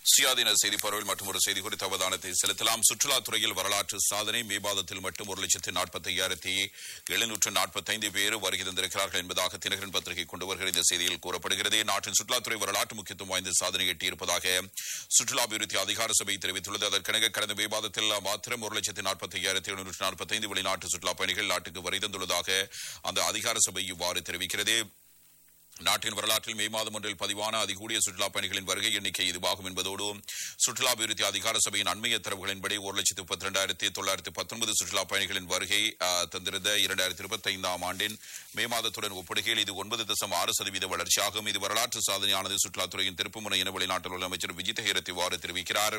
சுயாதீன செய்தி பரவல் மற்றும் ஒரு செய்தி குறித்த அவதானத்தை செலுத்தலாம் சுற்றுலாத்துறையில் வரலாற்று சாதனை மே மாதத்தில் மட்டும் ஒரு லட்சத்து நாற்பத்தி ஐயாயிரத்தி எழுநூற்று நாற்பத்தைந்து பேர் வருகை தந்திருக்கிறார்கள் என்பதாக தினகரன் பத்திரிகை கொண்டு வருகிற இந்த செய்தியில் கூறப்படுகிறது நாட்டின் சுற்றுலாத்துறை வரலாற்று முக்கியத்துவம் வாய்ந்த சாதனை எட்டியிருப்பதாக சுற்றுலா அபிவிருத்தி அதிகார சபை தெரிவித்துள்ளது அதற்கிணங்க கடந்த மே மாதத்தில் மாத்திரம் ஒரு லட்சத்து நாற்பத்தி ஐயாயிரத்தி எழுநூற்று நாற்பத்தைந்து வெளிநாட்டு சுற்றுலா பயணிகள் நாட்டுக்கு வருகை தந்துள்ளதாக அந்த அதிகார சபை இவ்வாறு தெரிவிக்கிறது நாட்டின் வரலாற்றில் மே மாதம் ஒன்றில் பதிவான அதிகூடிய சுற்றுலா பயணிகளின் வருகை எண்ணிக்கை இதுவாகும் என்பதோடு சுற்றுலா அபிவிருத்தி அதிகார சபையின் அண்மைய தரவுகளின்படி ஒரு லட்சத்து முப்பத்தி ரெண்டாயிரத்தி தொள்ளாயிரத்தி பத்தொன்பது சுற்றுலா பயணிகளின் வருகை ஆ, தந்திருந்த இரண்டாயிரத்தி இருபத்தி ஐந்தாம் ஆண்டின் மே மாதத்துடன் ஒப்பிடுகையில் இது ஒன்பது தசம் ஆறு சதவீத வளர்ச்சியாகும் இது வரலாற்று சாதனையானது சுற்றுலாத்துறையின் திருப்புமுனை என வெளிநாட்டில் உள்ள அமைச்சர் விஜித் ஹேரத் இவ்வாறு தெரிவிக்கிறார்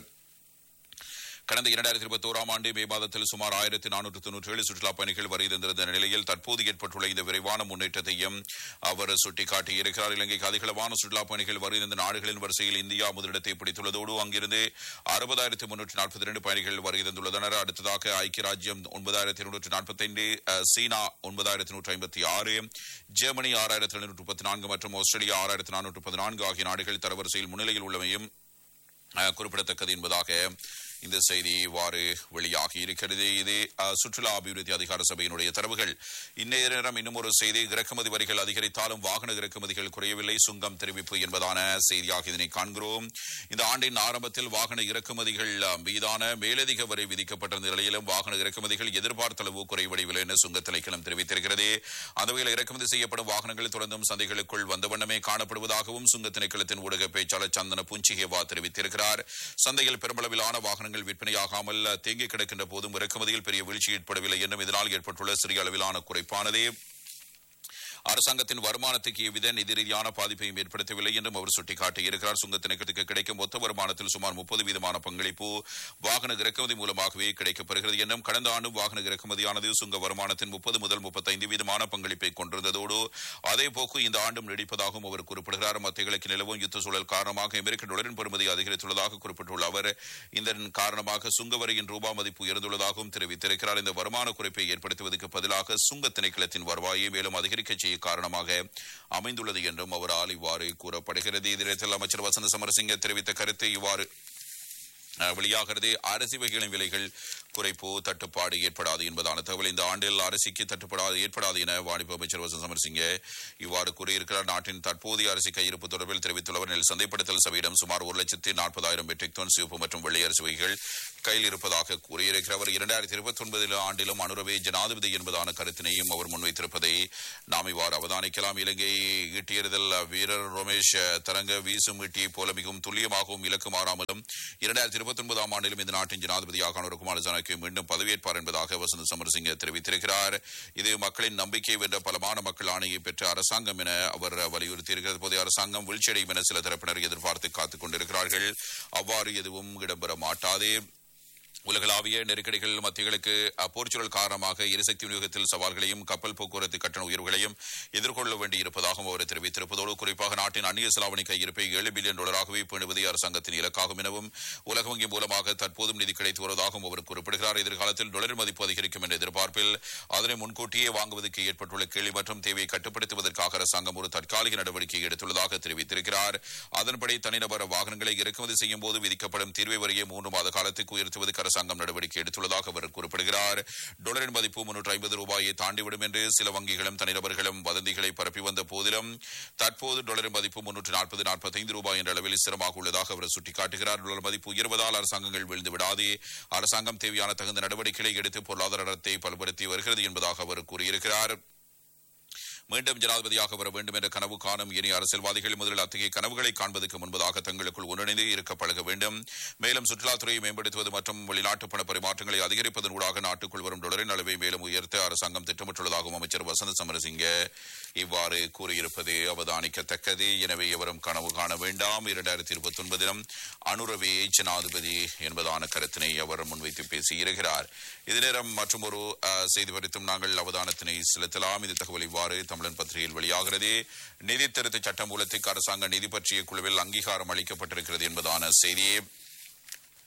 கடந்த இரண்டாயிரத்தி இருபத்தி ஓராம் ஆண்டு மே மாதத்தில் சுமார் ஆயிரத்தி நானூற்று தொன்னூற்றி ஏழு சுற்றுலா பயணிகள் வருகை தந்திருந்த நிலையில் தற்போது ஏற்பட்டுள்ள இந்த விரைவான முன்னேற்றத்தையும் அவர் சுட்டிக்காட்டியிருக்கிறார் இலங்கைக்கு அதிகளவான சுற்றுலா பயணிகள் வருகை தந்த நாடுகளின் வரிசையில் இந்தியா முதலிடத்தை பிடித்துள்ளதோடு அங்கிருந்து அறுபதாயிரத்தி முன்னூற்றி நாற்பத்தி இரண்டு பயணிகள் வருகை தந்துள்ளனர் அடுத்ததாக ஐக்கிய ராஜ்யம் ஒன்பதாயிரத்தி இருநூற்று நாற்பத்தைந்து சீனா ஒன்பதாயிரத்தி நூற்றி ஐம்பத்தி ஆறு ஜெர்மனி ஆறாயிரத்தி எழுநூற்று முப்பத்தி நான்கு மற்றும் ஆஸ்திரேலியா ஆறாயிரத்தி நானூற்று பதினான்கு ஆகிய நாடுகள் தரவரிசையில் முன்னிலையில் உள்ளமையும் அஹ், குறிப்பிடத்தக்கது என்பதாக இந்த செய்தி இவ்வாறு வெளியாகி இருக்கிறது இது அஹ், சுற்றுலா அபிவிருத்தி அதிகார சபையினுடைய தரவுகள் இன்றைய நேரம் இன்னும் ஒரு செய்தி இறக்குமதி வரிகள் அதிகரித்தாலும் வாகன இறக்குமதிகள் குறையவில்லை சுங்கம் தெரிவிப்பு என்பதான செய்தியாக இதனை காண்கிறோம் இந்த ஆண்டின் ஆரம்பத்தில் வாகன இறக்குமதிகள் அஹ், மீதான மேலதிக வரி விதிக்கப்பட்டிருந்த நிலையிலும் வாகன இறக்குமதிகள் எதிர்பார்த்த அளவு குறைவடையவில்லை என சுங்க திணைக்களம் தெரிவித்திருக்கிறது அந்த வகையில் இறக்குமதி செய்யப்படும் வாகனங்கள் தொடர்ந்தும் சந்தைகளுக்குள் வந்த வண்ணமே காணப்படுவதாகவும் சுங்க திணைக்களத்தின் ஊடக பேச்சாளர் சந்தன புஞ்சிகேவா தெரிவித்திருக்கிறார் சந்தையில் பெருமளவிலான வாகனங்கள் விற்பனையாகாமல் தேங்கி கிடக்கின்ற போதும் இறக்குமதியில் பெரிய வீழ்ச்சி ஏற்படவில்லை என்றும் இதனால் ஏற்பட்டுள்ள சிறிய அளவிலான குறைப்பானதே அரசாங்கத்தின் வருமானத்துக்கு எவ்வித நிதி ரீதியான பாதிப்பையும் ஏற்படுத்தவில்லை என்றும் அவர் சுட்டிக்காட்டியிருக்கிறார் சுங்க திணைக்களத்துக்கு கிடைக்கும் மொத்த வருமானத்தில் சுமார் முப்பது வீதமான பங்களிப்பு வாகன இறக்குமதி மூலமாகவே கிடைக்கப்பெறுகிறது என்றும் கடந்த ஆண்டு வாகன இறக்குமதியானது சுங்க வருமானத்தின் முப்பது முதல் முப்பத்தைந்து வீதமான பங்களிப்பை கொண்டிருந்ததோடு அதே போக்கு இந்த ஆண்டும் நீடிப்பதாகவும் அவர் குறிப்பிடுகிறார் மத்திய கிழக்கு நிலவும் யுத்த சூழல் காரணமாக அமெரிக்க டாலரின் பெறுமதி அதிகரித்துள்ளதாக குறிப்பிட்டுள்ள அவர் இதன் காரணமாக சுங்க வரியின் ரூபா மதிப்பு உயர்ந்துள்ளதாகவும் தெரிவித்திருக்கிறார் இந்த வருமான குறைப்பை ஏற்படுத்துவதற்கு பதிலாக சுங்க திணைக்களத்தின் வருவாயை மேலும் அதிகரிக்க செய்ய காரணமாக அமைந்துள்ளது என்றும் அவரால் இவ்வாறு கூறப்படுகிறது இதில் அமைச்சர் வசந்த சமரசிங்க தெரிவித்த கருத்து இவ்வாறு அஹ், வெளியாகிறது அரிசி வகைகளின் விலைகள் குறைப்பு தட்டுப்பாடு ஏற்படாது என்பதான தகவல் இந்த ஆண்டில் அரிசிக்கு தட்டுப்படாது ஏற்படாது என வாணிப அமைச்சர் வசந்த் சமரசிங்க இவ்வாறு கூறியிருக்கிறார் நாட்டின் தற்போதைய அரிசி கையிருப்பு தொடர்பில் தெரிவித்துள்ளவர் நெல் சந்தைப்படுத்தல் சபையிடம் சுமார் ஒரு லட்சத்தி நாற்பதாயிரம் மெட்ரிக் டன் சிவப்பு மற்றும் வெள்ளை அரிசி வகைகள் கையில் இருப்பதாக கூறியிருக்கிறார் அவர் இரண்டாயிரத்தி இருபத்தி ஒன்பதில் ஆண்டிலும் அனுரவே ஜனாதிபதி என்பதான கருத்தினையும் அவர் முன்வைத்திருப்பதை நாம் இவ்வாறு அவதானிக்கலாம் இலங்கை ஈட்டியறிதல் வீரர் ரமேஷ் தரங்க வீசும் ஈட்டியை போல மிகவும் துல்லியமாகவும் இலக்கு மாறாமலும் இரண்டாயிரத்தி இருபத்தி ஒன்பதாம் ஆண்டிலும் இந்த நாட்டின் ஜனாதிபதியாக அனுரகுமார் ஜனக்கு மீண்டும் பதவியேற்பார் என்பதாக வசந்த் சமரசிங்க தெரிவித்திருக்கிறார் இது மக்களின் நம்பிக்கை வென்ற பலமான மக்கள் ஆணையை பெற்ற அரசாங்கம் என அவர் வலியுறுத்தியிருக்கிறது போதைய அரசாங்கம் வீழ்ச்சியடையும் என சில தரப்பினர் எதிர்பார்த்து காத்துக் கொண்டிருக்கிறார்கள் அவ்வாறு எதுவும் இடம்பெற மாட்டாது உலகளாவிய நெருக்கடிகள் மத்தியங்களுக்கு போர்ச்சூழல் காரணமாக எரிசக்தி விநியோகத்தில் சவால்களையும் கப்பல் போக்குவரத்து கட்டண உயர்வுகளையும் எதிர்கொள்ள வேண்டியிருப்பதாகவும் அவர் தெரிவித்திருப்பதோடு குறிப்பாக நாட்டின் அந்நிய செலாவணி கையிருப்பை ஏழு பில்லியன் டாலராகவே பேணுவதே அரசாங்கத்தின் இலக்காகும் எனவும் உலக வங்கி மூலமாக தற்போதும் நிதி கிடைத்து வருவதாகவும் அவர் குறிப்பிடுகிறார் எதிர்காலத்தில் டாலர் மதிப்பு அதிகரிக்கும் என்ற எதிர்பார்ப்பில் அதனை முன்கூட்டியே வாங்குவதற்கு ஏற்பட்டுள்ள கேள்வி மற்றும் தேவையை கட்டுப்படுத்துவதற்காக அரசாங்கம் ஒரு தற்காலிக நடவடிக்கை எடுத்துள்ளதாக தெரிவித்திருக்கிறார் அதன்படி தனிநபர் வாகனங்களை இறக்குமதி செய்யும் போது விதிக்கப்படும் தீர்வை வரியை மூன்று மாத காலத்துக்கு உயர்த்துவதற்கு அரசாங்கம் நடவடிக்கை எடுத்துள்ளதாக அவர் குறிப்பிடுகிறார் டாலரின் மதிப்பு முன்னூற்று ஐம்பது ரூபாயை தாண்டிவிடும் என்று சில வங்கிகளும் தனிநபர்களும் வதந்திகளை பரப்பி வந்த போதிலும் தற்போது டாலரின் மதிப்பு முன்னூற்று நாற்பது நாற்பத்தைந்து ரூபாய் என்ற அளவில் ஸ்திரமாக உள்ளதாக அவர் சுட்டிக்காட்டுகிறார் டாலர் மதிப்பு உயர்வதால் அரசாங்கங்கள் விழுந்து விடாது அரசாங்கம் தேவையான தகுந்த நடவடிக்கைகளை எடுத்து பொருளாதாரத்தை பலப்படுத்தி வருகிறது என்பதாக அவர் கூறியிருக்கிறார் மீண்டும் ஜனாதிபதியாக வர வேண்டும் என்ற கனவு காணும் இனி அரசியல்வாதிகள் முதலில் அத்தகைய கனவுகளை காண்பதற்கு முன்பதாக தங்களுக்குள் ஒன்றிணைந்து இருக்க பழக வேண்டும் மேலும் சுற்றுலாத்துறையை மேம்படுத்துவது மற்றும் வெளிநாட்டு பண பரிமாற்றங்களை அதிகரிப்பதன் ஊடாக நாட்டுக்குள் வரும் டாலரின் அளவை மேலும் உயர்த்த அரசாங்கம் திட்டமிட்டுள்ளதாகவும் அமைச்சர் வசந்த சமரசிங்க இவ்வாறு கூறியிருப்பது அவதானிக்கத்தக்கது எனவே எவரும் கனவு காண வேண்டாம் இரண்டாயிரத்தி இருபத்தி ஒன்பதிலும் அனுரவே ஜனாதிபதி என்பதான கருத்தினை அவர் முன்வைத்து பேசியிருக்கிறார் இது நேரம் மற்றும் ஒரு செய்தி குறித்தும் நாங்கள் அவதானத்தினை செலுத்தலாம் இந்த தகவல் இவ்வாறு தமிழன் பத்திரிகையில் வெளியாகிறது நிதி திருத்த சட்ட மூலத்துக்கு அரசாங்க நிதி பற்றிய குழுவில் அங்கீகாரம் அளிக்கப்பட்டிருக்கிறது என்பதான செய்தியை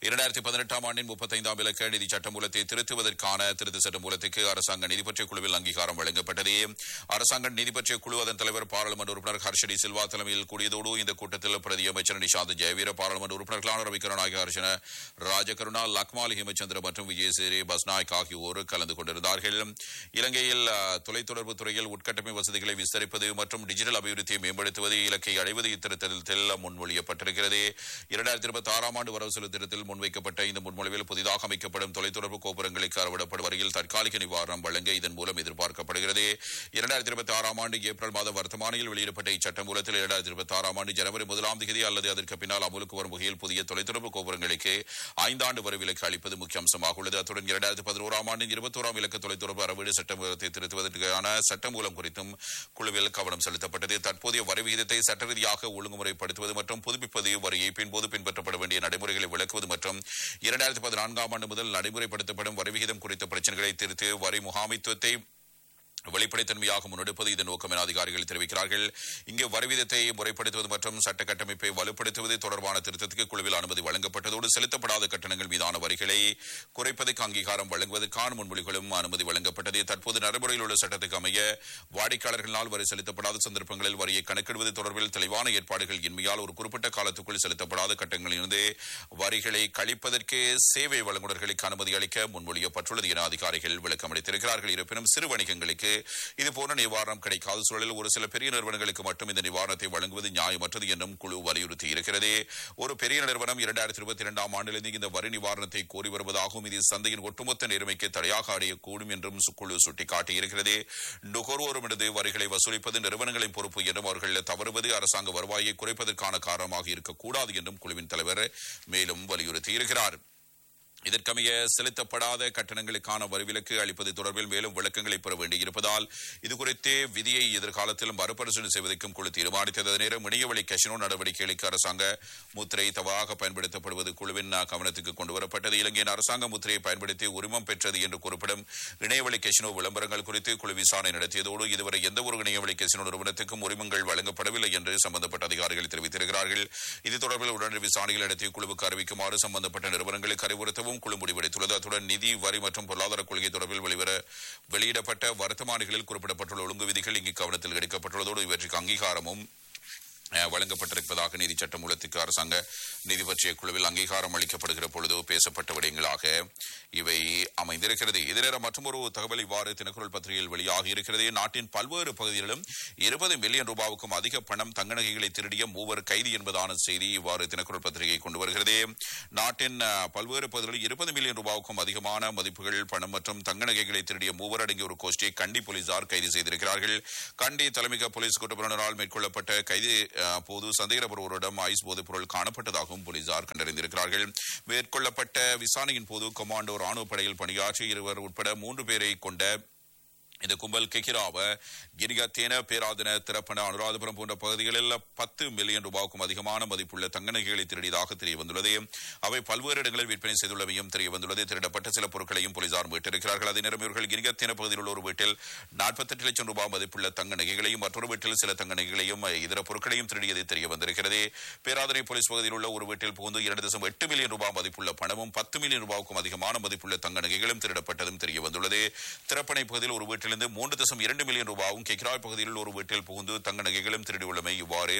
இரண்டாயிரத்தி பதினெட்டாம் ஆண்டின் முப்பத்தைந்தாம் இலக்க நிதி சட்டமூலத்தை திருத்துவதற்கான திருத்த சட்டமூலத்துக்கு அரசாங்க நிதி பற்றிய குழுவில் அங்கீகாரம் வழங்கப்பட்டது அரசாங்க நிதி பற்றிய குழு அதன் தலைவர் பாராளுமன்ற உறுப்பினர் ஹர்ஷடி சில்வா தலைமையில் கூடியதோடு இந்த கூட்டத்தில் பிரதி அமைச்சர் நிஷாந்த் ஜெயவீர பாராளுமன்ற உறுப்பினர்களான ரவிகரநாயக ஹர்ஷன ராஜகருணா லக்மாலி ஹேமச்சந்திர மற்றும் விஜயசேரி பஸ்நாயக் ஆகியோர் கலந்து கொண்டிருந்தார்கள் இலங்கையில் அஹ், தொலைத்தொடர்பு துறையில் உட்கட்டமை வசதிகளை விஸ்தரிப்பது மற்றும் டிஜிட்டல் அபிவிருத்தியை மேம்படுத்துவது இலக்கை அடைவது இத்திருத்தத்தில் முன்மொழியப்பட்டிருக்கிறது இரண்டாயிரத்தி இருபத்தி ஆறாம் ஆண்டு வரவு செலவு திட்டத்தில் முன்வைக்கப்பட்ட இந்த முன்மொழிவில் புதிதாக அமைக்கப்படும் தொலைத்தொடர்பு கோபுரங்களுக்கு அறவிடப்படும் வரையில் தற்காலிக நிவாரணம் வழங்க இதன் மூலம் எதிர்பார்க்கப்படுகிறது இரண்டாயிரத்தி இருபத்தி ஆறாம் ஆண்டு ஏப்ரல் மாத வர்த்தமானியில் வெளியிடப்பட்ட இச்சட்ட மூலத்தில் இரண்டாயிரத்தி இருபத்தி ஆறாம் ஆண்டு ஜனவரி முதலாம் தேதி அல்லது அதற்கு பின்னால் அமலுக்கு வரும் வகையில் புதிய தொலைத்தொடர்பு கோபுரங்களுக்கு ஐந்தாண்டு வரை விலக்கு அளிப்பது முக்கிய அம்சமாக உள்ளது அத்துடன் இரண்டாயிரத்தி பதினோராம் ஆண்டின் இருபத்தோராம் இலக்க தொலைத்தொடர்பு அறவீடு சட்டமூலத்தை திருத்துவதற்கான சட்டமூலம் குறித்தும் குழுவில் கவனம் செலுத்தப்பட்டது தற்போதைய வரி விகிதத்தை சட்ட ரீதியாக ஒழுங்குமுறைப்படுத்துவது மற்றும் புதுப்பிப்பது வரியை பின்போது பின்பற்றப்பட வேண்டிய நடைமுறைகளை விளக்குவது மற்றும் இரண்டாயிரத்தி பதினான்காம் ஆண்டு முதல் நடைமுறைப்படுத்தப்படும் வரி விகிதம் குறித்த பிரச்சனைகளை திருத்து வரி முகாமைத்துவத்தை வெளிப்படைத்தன்மையாக முன்னெடுப்பது இதன் நோக்கம் என அதிகாரிகள் தெரிவிக்கிறார்கள் இங்கு வரி விதத்தை முறைப்படுத்துவது மற்றும் சட்ட கட்டமைப்பை வலுப்படுத்துவது தொடர்பான திருத்தத்துக்கு குழுவில் அனுமதி வழங்கப்பட்டதோடு செலுத்தப்படாத கட்டணங்கள் மீதான வரிகளை குறைப்பதற்கு அங்கீகாரம் வழங்குவதற்கான முன்மொழிகளும் அனுமதி வழங்கப்பட்டது தற்போது நடைமுறையில் உள்ள சட்டத்துக்கு அமைய வாடிக்கையாளர்களால் வரி செலுத்தப்படாத சந்தர்ப்பங்களில் வரியை கணக்கிடுவது தொடர்பில் தெளிவான ஏற்பாடுகள் இன்மையால் ஒரு குறிப்பிட்ட காலத்துக்குள் செலுத்தப்படாத கட்டணங்களிலிருந்து வரிகளை கழிப்பதற்கு சேவை வழங்குநர்களுக்கு அனுமதி அளிக்க முன்மொழியப்பட்டுள்ளது என அதிகாரிகள் விளக்கம் அளித்திருக்கிறார்கள் இருப்பினும் சிறு வணிகங்களுக்கு இதுபோன்ற நிவாரணம் கிடைக்காத சூழலில் ஒரு சில பெரிய நிறுவனங்களுக்கு மட்டும் இந்த நிவாரணத்தை வழங்குவது நியாயமற்றது என்றும் குழு வலியுறுத்தி இருக்கிறது ஒரு பெரிய நிறுவனம் இரண்டாயிரத்தி இருபத்தி இரண்டாம் ஆண்டிலிருந்து இந்த வரி நிவாரணத்தை கோரி வருவதாகவும் இது சந்தையின் ஒட்டுமொத்த நேர்மைக்கு தடையாக அடையக்கூடும் என்றும் சு- குழு சுட்டிக்காட்டியிருக்கிறது நுகர்வோரிடமிருந்து வரிகளை வசூலிப்பது நிறுவனங்களின் பொறுப்பு என்றும் அவர்கள் தவறுவது அரசாங்க வருவாயை குறைப்பதற்கான காரணமாக இருக்கக்கூடாது என்றும் குழுவின் தலைவர் மேலும் வலியுறுத்தியிருக்கிறார் இதற்கமைய செலுத்தப்படாத கட்டணங்களுக்கான வரிவிலக்கு அளிப்பது தொடர்பில் மேலும் விளக்கங்களை பெற வேண்டியிருப்பதால் இதுகுறித்து விதியை எதிர்காலத்தில் மறுபரிசீலனை செய்வதற்கும் குழு தீர்மானித்தது அதே நேரம் இணையவழி கசினோ நடவடிக்கைகளுக்கு அரசாங்க முத்திரை தவறாக பயன்படுத்தப்படுவது குழுவின் அஹ், கவனத்துக்கு கொண்டுவரப்பட்டது இலங்கையின் அரசாங்க முத்திரையை பயன்படுத்தி உரிமம் பெற்றது என்று கூறப்படும் இணையவழி கசினோ விளம்பரங்கள் குறித்து குழு விசாரணை நடத்தியதோடு இதுவரை எந்த ஒரு இணையவழி கசினோ நிறுவனத்துக்கும் உரிமங்கள் வழங்கப்படவில்லை என்று சம்பந்தப்பட்ட அதிகாரிகள் தெரிவித்திருக்கிறார்கள் இது தொடர்பில் உடனடி விசாரணைகள் நடத்திய குழுவுக்கு அறிவிக்குமாறு சம்பந்தப்பட்ட நிறுவனங்களுக்கு அறிவுறுத்தவும் குழு முடிவெடுத்துள்ளது அத்துடன் நிதி வரி மற்றும் பொருளாதார கொள்கை தொடர்பில் வெளிவர வெளியிடப்பட்ட வர்த்தமானிகளில் குறிப்பிடப்பட்டுள்ள ஒழுங்கு விதிகள் இங்கு கவனத்தில் எடுக்கப்பட்டுள்ளதோடு இவற்றுக்கு அங்கீகாரமும் அஹ், வழங்கப்பட்டிருப்பதாக நீதி சட்ட மூலத்துக்கு அரசாங்க நிதி பற்றிய குழுவில் அங்கீகாரம் அளிக்கப்படுகிற பொழுது பேசப்பட்ட விடயங்களாக இவை அமைந்திருக்கிறது இதேநேரம் மற்றொரு தகவல் இவ்வாறு தினக்குரல் பத்திரிகையில் வெளியாகி இருக்கிறது நாட்டின் பல்வேறு பகுதிகளிலும் இருபது மில்லியன் ரூபாவுக்கும் அதிக பணம் தங்க நகைகளை திருடிய மூவர் கைது என்பதான செய்தி இவ்வாறு தினக்குரல் பத்திரிகை கொண்டு வருகிறது நாட்டின் அஹ், பல்வேறு பகுதிகளில் இருபது மில்லியன் ரூபாவுக்கும் அதிகமான மதிப்புகள் பணம் மற்றும் தங்க நகைகளை திருடிய மூவர் அடங்கிய ஒரு கோஷ்டியை கண்டி போலீசார் கைது செய்திருக்கிறார்கள் கண்டி தலைமைக்க போலீஸ் குற்றப்பிரிவினரால் மேற்கொள்ளப்பட்ட கைது அஹ், போது சந்தேக நபர் ஒருவரிடம் ஐஸ் போதைப் பொருள் காணப்பட்டதாகவும் போலீசார் கண்டறிந்திருக்கிறார்கள் மேற்கொள்ளப்பட்ட விசாரணையின் போது கொமாண்டோ ராணுவ படையில் பணியாற்றிய இருவர் உட்பட மூன்று பேரை கொண்ட இந்த கும்பல் கெகிராவ கிரிகத்தேன பேராதன திறப்பன அனுராதபுரம் போன்ற பகுதிகளில் பத்து மில்லியன் ரூபாய்க்கும் அதிகமான மதிப்புள்ள தங்க நகைகளை திருடியதாக தெரிய வந்துள்ளது அவை பல்வேறு இடங்களில் விற்பனை செய்துள்ளவையும் தெரிய வந்துள்ளது திருடப்பட்ட சில பொருட்களையும் போலீசார் மீட்டிருக்கிறார்கள் அதே நேரம் இவர்கள் கிரிகத்தேன பகுதியில் உள்ள ஒரு வீட்டில் நாற்பத்தெட்டு லட்சம் ரூபாய் மதிப்புள்ள தங்க நகைகளையும் மற்றொரு வீட்டில் சில தங்க நகைகளையும் இதர பொருட்களையும் திருடியது தெரிய வந்திருக்கிறது பேராதனை போலீஸ் பகுதியில் உள்ள ஒரு வீட்டில் புகுந்து இரண்டு தசம் எட்டு மில்லியன் ரூபாய் மதிப்புள்ள பணமும் பத்து மில்லியன் ரூபாய்க்கும் அதிகமான மதிப்புள்ள தங்க நகைகளும் திருடப்பட்டதும் தெரிய வந்துள்ளது திறப்பனை பகுதியில் ஒரு வீட்டிலிருந்து மூன்று தசம் இரண்டு மில்லியன் ரூபாயும் கெக்ராய் பகுதியில் ஒரு வீட்டில் புகுந்து தங்க நகைகளும் திருடியுள்ளமை இவ்வாறு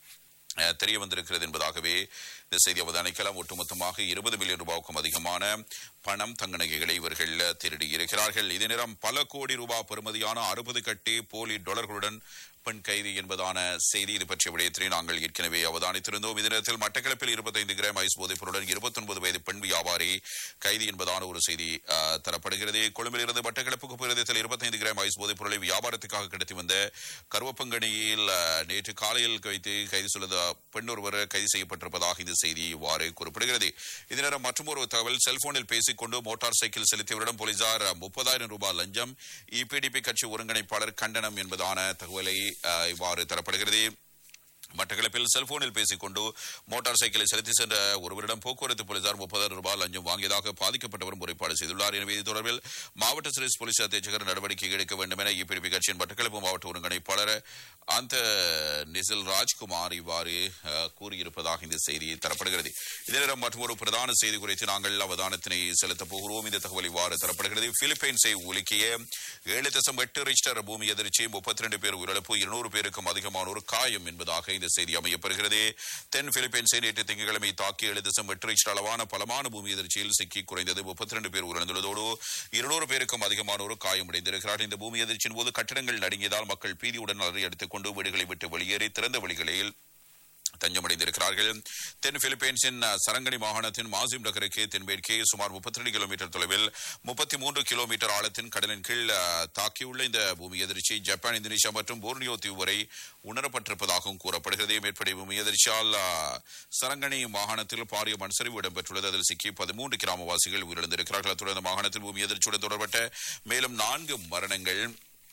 அஹ், தெரிய வந்திருக்கிறது என்பதாகவே இந்த செய்தி அவதானிக்கலாம் ஒட்டுமொத்தமாக இருபது மில்லியன் ரூபாய்க்கும் அதிகமான பணம் தங்க நகைகளை இவர்கள் திருடி இருக்கிறார்கள் இதே நேரம் பல கோடி ரூபாய் பெறுமதியான அறுபது கட்டி போலி டாலர்களுடன் பெண் கைது என்பதான செய்தி இது பற்றிய விடயத்தினை நாங்கள் ஏற்கனவே அவதானித்திருந்தோம் இதே நேரத்தில் மட்டக்களப்பில் இருபத்தைந்து கிராம் ஐஸ் போதைப் பொருளுடன் இருபத்தொன்பது வயது பெண் வியாபாரி கைது என்பதான ஒரு செய்தி அஹ், தரப்படுகிறது கொழும்பில் இருந்து மட்டக்களப்புக்கு பிரதேசத்தில் இருபத்தைந்து கிராம் ஐஸ் போதைப் பொருளை வியாபாரத்துக்காக கடத்தி வந்த கருவப்பங்கணியில் அஹ், நேற்று காலையில் வைத்து கைது செய்த பெண் ஒருவர் கைது செய்யப்பட்டிருப்பதாக இந்த செய்தி இவ்வாறு குறிப்பிடுகிறது இதே நேரம் மற்றொரு தகவல் செல்போனில் பேசிக் கொண்டு மோட்டார் சைக்கிள் செலுத்தியவரிடம் போலீசார் முப்பதாயிரம் ரூபாய் லஞ்சம் இபிடிபி கட்சி ஒருங்கிணைப்பாளர் கண்டனம் என்பதான தகவலை அஹ், இவ்வாறு தரப்படுகிறது மட்டக்களப்பில் செல்போனில் பேசிக்கொண்டு மோட்டார் சைக்கிளை செலுத்தி சென்ற ஒருவரிடம் போக்குவரத்து போலீசார் முப்பதாயிரம் ரூபாய் லஞ்சம் வாங்கியதாக பாதிக்கப்பட்டவர் முறைப்பாடு செய்துள்ளார் எனவே இது தொடர்பில் மாவட்ட சிறைஸ் போலீஸ் அத்தியட்சகர் நடவடிக்கை எடுக்க வேண்டும் என இப்பிரிவு கட்சியின் மட்டக்களப்பு மாவட்ட ஒருங்கிணைப்பாளர் அந்த நிசில் ராஜ்குமார் இவ்வாறு அஹ், கூறியிருப்பதாக இந்த செய்தி தரப்படுகிறது இதே நேரம் மற்றும் ஒரு பிரதான செய்தி குறித்து நாங்கள் அவதானத்தினை செலுத்தப் போகிறோம் இந்த தகவல் இவ்வாறு தரப்படுகிறது பிலிப்பைன்ஸை உலுக்கிய ஏழு தசம் எட்டு ரிக்டர் பூமி எதிர்ச்சி முப்பத்தி ரெண்டு பேர் உயிரிழப்பு இருநூறு பேருக்கும் அதிகமானோர் காயம் என்பதாக இந்த செய்தி அமையப்பெறுகிறது தென் பிலிப்பைன்ஸை நேற்று திங்கட்கிழமை தாக்கி ஏழு தசம் எட்டு ரிக்டர் அளவான பலமான பூமி எதிர்ச்சியில் சிக்கி குறைந்தது முப்பத்தி ரெண்டு பேர் உயிரிழந்துள்ளதோடு இருநூறு பேருக்கும் அதிகமானோர் காயமடைந்திருக்கிறார்கள் இந்த பூமி எதிர்ச்சியின் போது கட்டடங்கள் நடுங்கியதால் மக்கள் பீதியுடன் அலறி எடுத்துக் கொண்டு வீடுகளை விட்டு வெளியேறி திறந்த வழிகளில் தஞ்சமடைந்திருக்கிறார்கள் தென் பிலிப்பைன்ஸின் அஹ், சரங்கனி மாகாணத்தின் மாசிம் நகருக்கு தென்மேற்கே சுமார் முப்பத்தி ரெண்டு கிலோமீட்டர் தொலைவில் முப்பத்தி மூன்று கிலோமீட்டர் ஆழத்தின் கடலின் கீழ் அஹ், தாக்கியுள்ள இந்த பூமி எதிர்ச்சி ஜப்பான் இந்தோனேஷியா மற்றும் போர்னியோ தீவு வரை உணரப்பட்டிருப்பதாகவும் கூறப்படுகிறது மேற்படி பூமி எதிர்ச்சியால் அஹ், சரங்கனி மாகாணத்தில் பாரிய மண்சரிவு இடம்பெற்றுள்ளது அதில் சிக்கி பதிமூன்று கிராமவாசிகள் உயிரிழந்திருக்கிறார்கள் அத்துடன் இந்த மாகாணத்தில் பூமி எதிர்ச்சியுடன் தொடர்பட்ட மேலும் நான்கு மரணங்கள்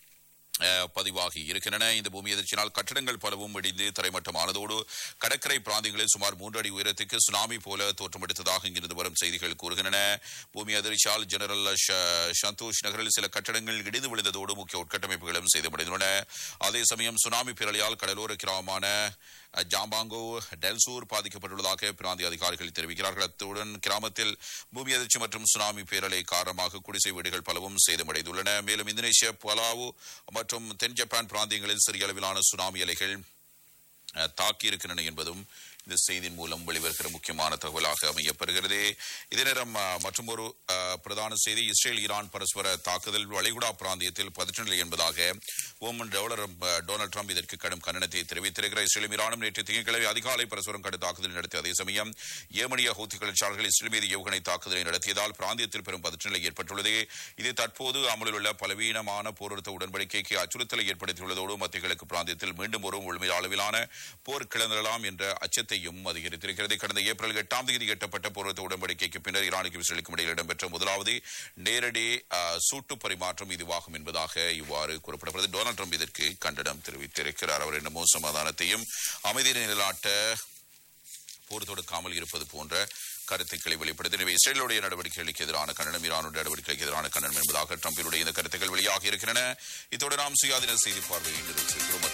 அஹ், பதிவாகி இருக்கின்றன இந்த பூமி எதிர்ச்சியினால் கட்டடங்கள் பலவும் இடிந்து தரைமட்டமானதோடு கடற்கரை பிராந்தியங்களில் சுமார் மூன்று அடி உயரத்துக்கு சுனாமி போல தோற்றமளித்ததாக இங்கிருந்து வரும் செய்திகள் கூறுகின்றன பூமி அதிர்ச்சியால் ஜெனரல் ஷ- சந்தோஷ் நகரில் சில கட்டடங்கள் இடிந்து விழுந்ததோடு முக்கிய உட்கட்டமைப்புகளும் சேதமடைந்துள்ளன அதே சமயம் சுனாமி பேரலையால் கடலோர கிராமமான அஹ், ஜாம்பாங்கோ டெல்சூர் பாதிக்கப்பட்டுள்ளதாக பிராந்திய அதிகாரிகள் தெரிவிக்கிறார்கள் அத்துடன் கிராமத்தில் பூமி அதிர்ச்சி மற்றும் சுனாமி பேரலை காரணமாக குடிசை வீடுகள் பலவும் சேதமடைந்துள்ளன மேலும் இந்தோனேஷியா பலாவு மற்றும் தென் ஜப்பான் பிராந்தியங்களில் சிறிய அளவிலான சுனாமி அலைகள் அஹ், தாக்கியிருக்கின்றன என்பதும் இந்த செய்தியின் மூலம் வெளிவருகிற முக்கியமான தகவலாக அமையப்பெறுகிறது இதே நேரம் மற்றும் ஒரு பிரதான செய்தி இஸ்ரேல் ஈரான் பரஸ்பர தாக்குதல் வளைகுடா பிராந்தியத்தில் பதற்றநிலை என்பதாக ஓமன் டெவலர் டொனால்டு ட்ரம்ப் இதற்கு கடும் கண்டனத்தை தெரிவித்திருக்கிறார் இஸ்ரேலும் ஈரானும் நேற்று திங்கட்கிழமை அதிகாலை பரஸ்பரம் கடும் தாக்குதல் நடத்திய அதே சமயம் ஏமனிய ஹூத்தி கிளர்ச்சியாளர்கள் இஸ்ரேல் மீது ஏவுகணை தாக்குதலை நடத்தியதால் பிராந்தியத்தில் பெரும் பதற்றநிலை ஏற்பட்டுள்ளது இது தற்போது அமலில் உள்ள பலவீனமான போர்நிறுத்த உடன்படிக்கைக்கு அச்சுறுத்தலை ஏற்படுத்தியுள்ளதோடு மத்திய கிழக்கு பிராந்தியத்தில் மீண்டும் ஒரு முழுமை அளவிலான போர் கிளறலாம் என்ற அச்சத்தையும் அதிகரித்திருக்கிறது கடந்த ஏப்ரல் எட்டாம் தேதி எட்டப்பட்ட போர்நிறுத்த உடன்படிக்கைக்கு பின்னர் ஈரானுக்கும் இஸ்ரேலுக்கும் இடையில் இடம்பெற்ற முதலாவது நேரடி அஹ், சூட்டு பரிமாற்றம் இதுவாகும் என்பதாக இவ்வாறு கூறப்படுகிறது டொனால்டு ட்ரம்ப் இதற்கு கண்டனம் தெரிவித்திருக்கிறார் அவர் என்னமோ சமாதானத்தையும் அமைதியை நிலைநாட்ட போர் தொடுக்காமல் இருப்பது போன்ற கருத்துக்களை வெளிப்படுத்தி எனவே இஸ்ரேலுடைய நடவடிக்கைகளுக்கு எதிரான கண்டனம் ஈரானுடைய நடவடிக்கைகளுக்கு எதிரான கண்டனம் என்பதாக ட்ரம்பினுடைய இந்த கருத்துக்கள் வெளியாகி இருக்கின்றன இத்தோடு நாம் சுயாதீன செய்தி பார்வையை நிறைவு செய்கிறோம்